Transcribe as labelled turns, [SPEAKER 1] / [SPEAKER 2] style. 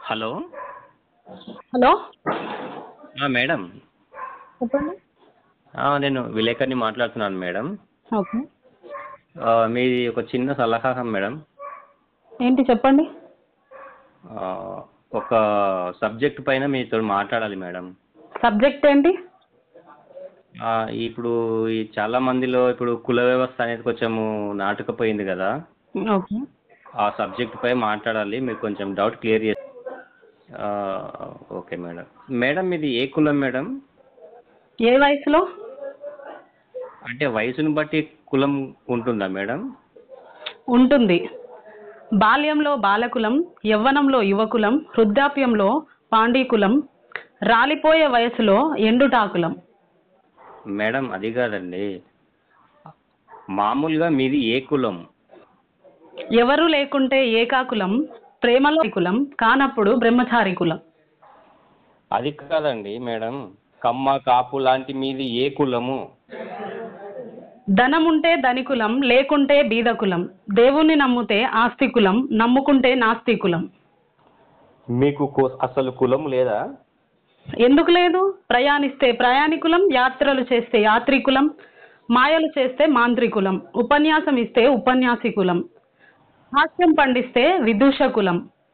[SPEAKER 1] hello
[SPEAKER 2] hello
[SPEAKER 1] ఆ, madam
[SPEAKER 2] చెప్పండి
[SPEAKER 1] ఆ, నేను విలేకరిని మాట్లాడుతున్నాను మేడం
[SPEAKER 2] ఓకే
[SPEAKER 1] ఆ, మీది ఒక చిన్న సలహా మేడం
[SPEAKER 2] ఏంటి చెప్పండి
[SPEAKER 1] ఆ, ఒక సబ్జెక్ట్ పైన మీతో మాట్లాడాలి మేడం
[SPEAKER 2] సబ్జెక్ట్ ఏంటి
[SPEAKER 1] ఆ, ఇప్పుడు ఈ చాలా మందిలో ఇప్పుడు కుల వ్యవస్థ అనేది కొంచెము నాటుకుపోయింది కదా
[SPEAKER 2] ఓకే
[SPEAKER 1] ఆ సబ్జెక్ట్ పై మాట్లాడాలి మీరు కొంచెం డౌట్ క్లియర్ చేసి ఆ, ఓకే మేడం మేడం ఇది ఏ కులం మేడం
[SPEAKER 2] ఏ వయసులో
[SPEAKER 1] అంటే వయసుని బట్టి కులం ఉంటుందా మేడం
[SPEAKER 2] ఉంటుంది బాల్యంలో బాలకులం యవ్వనంలో యువకులం వృద్ధాప్యంలో పాండీకులం రాలిపోయే వయసులో ఎండుటాకులం
[SPEAKER 1] మేడం అది కాదండి మామూలుగా మీది ఏ కులం
[SPEAKER 2] ఎవరు లేకుంటే ఏకాకులం ప్రేమలో కులం కానప్పుడు బ్రహ్మచారి కులం
[SPEAKER 1] అది కాదండి మేడం కమ్మ కాపు లాంటి మీది ఏ కులము
[SPEAKER 2] ధనముంటే ధనికులం లేకుంటే బీదకులం దేవుణ్ణి నమ్ముతే ఆస్తికులం నమ్ముకుంటే నాస్తికులం
[SPEAKER 1] మీకు కు- అసలు కులం లేదా
[SPEAKER 2] ఎందుకు లేదు ప్రయాణిస్తే ప్రయాణికులం యాత్రలు చేస్తే యాత్రికులం మాయలు చేస్తే మాంత్రికులం ఉపన్యాసం ఇస్తే ఉపన్యాసికులం హాస్యం పండిస్తే విదూషకులం